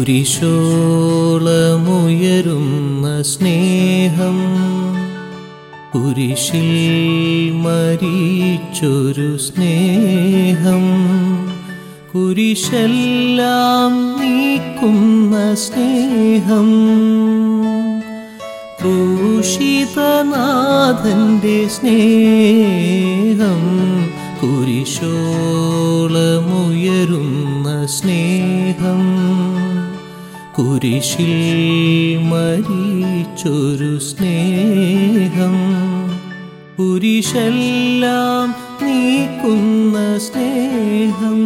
കുരിശോളമുയരുന്ന സ്നേഹം കുരിശിൽ മരിച്ചൊരു സ്നേഹം കുരിശെല്ലാം നീക്കുന്ന സ്നേഹം ക്രൂശിതനാഥന്റെ സ്നേഹം കുരിശോളമുയരുന്ന സ്നേഹം കുരിശിൽ മരിച്ചൊരു സ്നേഹം കുരിശെല്ലാം നീക്കുന്ന സ്നേഹം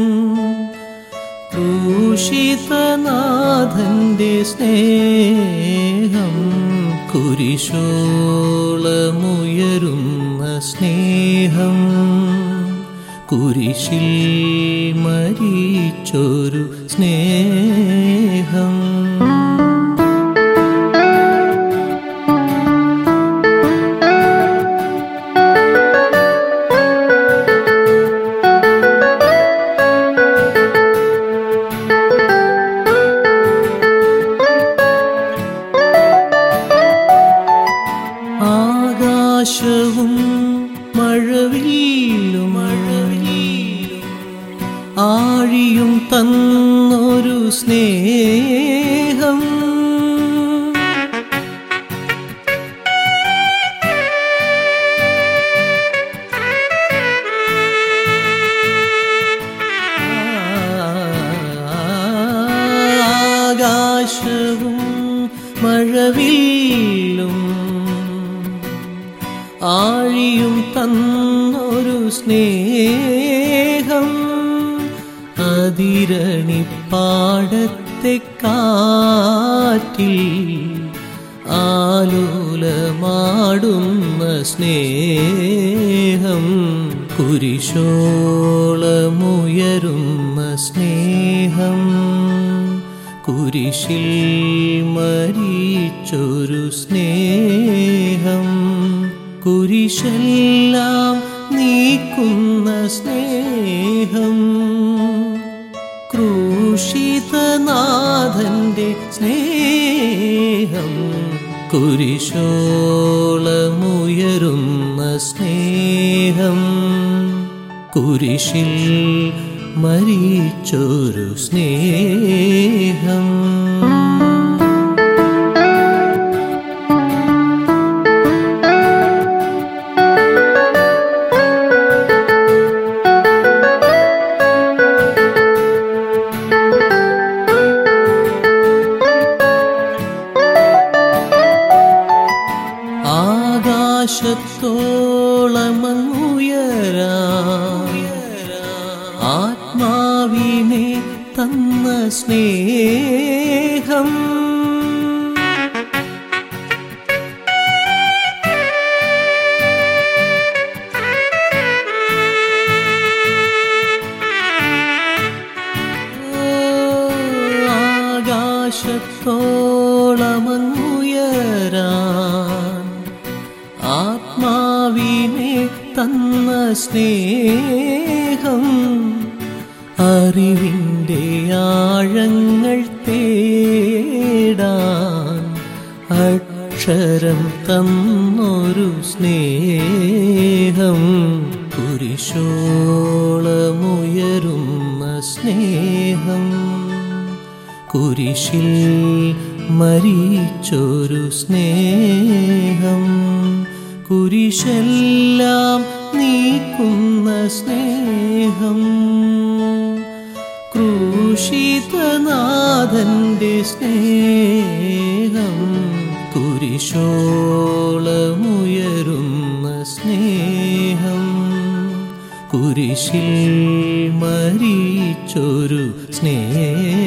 ക്രൂശിതനാഥന്റെ സ്നേഹം കുരിശോളമുയരുന്ന സ്നേഹം കുരിശിൽ മരിച്ചൊരു സ്നേഹം ആകാശവും മഴവില്ലും മഴവില്ലും ആഴിയും തന്നൊരു സ്നേഹം ആകാശവും മഴവില്ലും ആഴിയും തന്നൊരു സ്നേഹം അതിരണിപ്പാടത്തെ കാറ്റിൽ ആലോലമാടുന്ന സ്നേഹം കുരിശോളമുയരുന്ന സ്നേഹം കുരിശിൽ മരിച്ചൊരു സ്നേഹം കുരിശെല്ലാം നീക്കുന്ന സ്നേഹം ക്രൂശിതനാഥന്റെ സ്നേഹം കുരിശോളമുയരുന്ന സ്നേഹം കുരിശിൽ മരിച്ചൊരു സ്നേഹം ആകാശത്തോളമങ്ങുയരാ ആത്മാവിനെ തന്ന സ്നേഹം ആകാശത്തോളമങ്ങുയരാൻ ആത്മാവിനെ തന്ന സ്നേഹം അറിവിൻ്റെ ആഴങ്ങൾ തേടാൻ അക്ഷരം തന്നൊരു സ്നേഹം കുരിശോളമുയരുന്ന സ്നേഹം കുരിശിൽ മരിച്ചൊരു സ്നേഹം കുരിശെല്ലാം നീക്കുന്ന സ്നേഹം ക്രൂശിതനാഥന്റെ സ്നേഹം കുരിശോളമുയരുന്ന സ്നേഹം കുരിശിൽ മരിച്ചൊരു സ്നേഹം